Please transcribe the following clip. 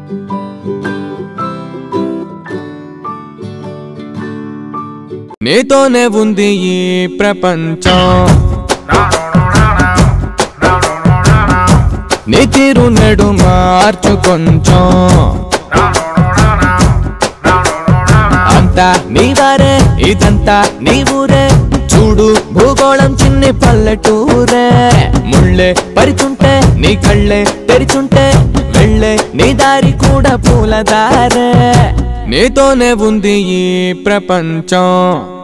నీతోనే ఉంది ఈ ప్రపంచం నీ తీరు నెడు మార్చు కొంచెం అంతా నీ వారే ఇదంతా నీ ఊరే చూడు భూగోళం చిన్ని పల్లెటూరే ముళ్ళే పరిచుంటే నీ కళ్ళే తెరిచుంటే వెళ్ళే నీ దారి కూడా పూలదారే నీతోనే ఉంది ఈ ప్రపంచం